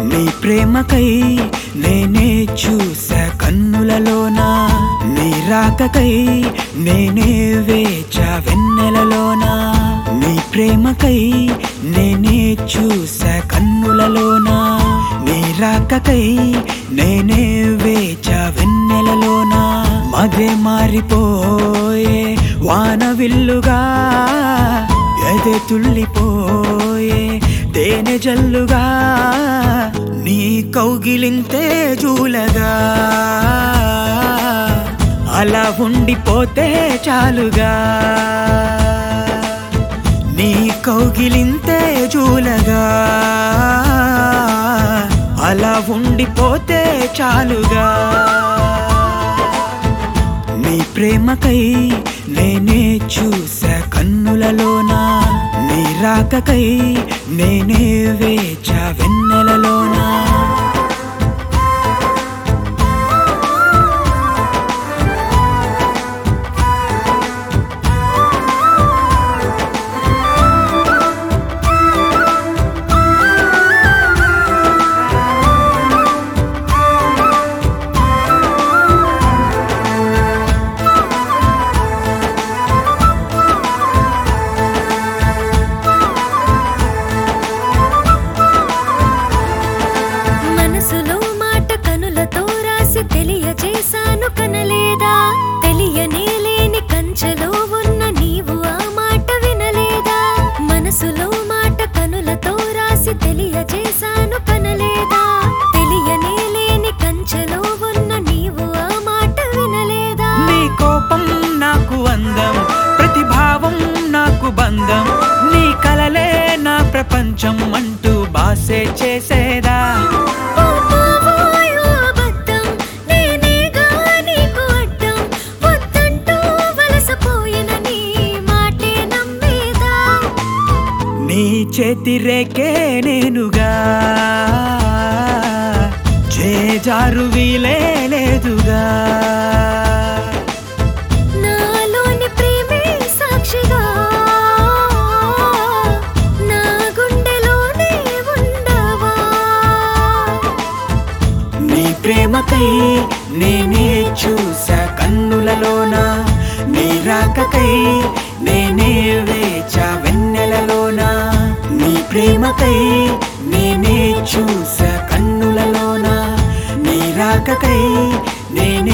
నీ ప్రేమకై నేనే చూసా కన్నులలోనా నీ రాకకై నేనే వేచా వెన్నెలలోనా నీ ప్రేమకై నేనే చూసా కన్నులలోనా నీ రాకకై నేనే వేచా వెన్నెలలోనా మదే మారిపోయే వాన విల్లుగా ఎదే తుల్లిపోయే తేనె జల్లుగా నీ కౌగిలింతే జూలగా అలా ఉండిపోతే చాలుగా నీ కౌగిలింతే జూలగా అలా ఉండిపోతే చాలుగా నీ ప్రేమకై నేనే చూసా కన్నులలోనా నీ రాకకై నేనే వేచా వెన్నెలలోనా మనసులో మాట కనులతో రాసి తెలియజేశాను కనలేదా తెలియనే లేని కంచెలో ఉన్న నీవు ఆ మాట వినలేదా మనసులో మాట కనులతో రాసి తెలియజేశాను కనలేదా తెలియనే లేని కంచెలో ఉన్న నీవు ఆ మాట వినలేదా నీ కోపం నాకు అందం ప్రతిభావం నాకు బంధం నీ కలలే నా ప్రపంచం అంటూ బాసే చేసేదా ఓ బాబోయ్ ఓ అబద్ధం నేనేగా నీకు అడ్డం వద్దంటూ వలసపోయిన నీ మాటే నమ్మేదా నీ చేతి రేకే నేనుగా చేజారు వీలే లేదుగా నాలోని ప్రేమే సాక్షిగా నా గుండెలోనే ఉండవా నీ ప్రేమకై నేనే చూసా కన్నులలోన నీ రాకకై నేనే వేచా వెన్నెలలోన నీ ప్రేమకై నేనే చూసా కన్నులలోన నీ రాకకై నేనే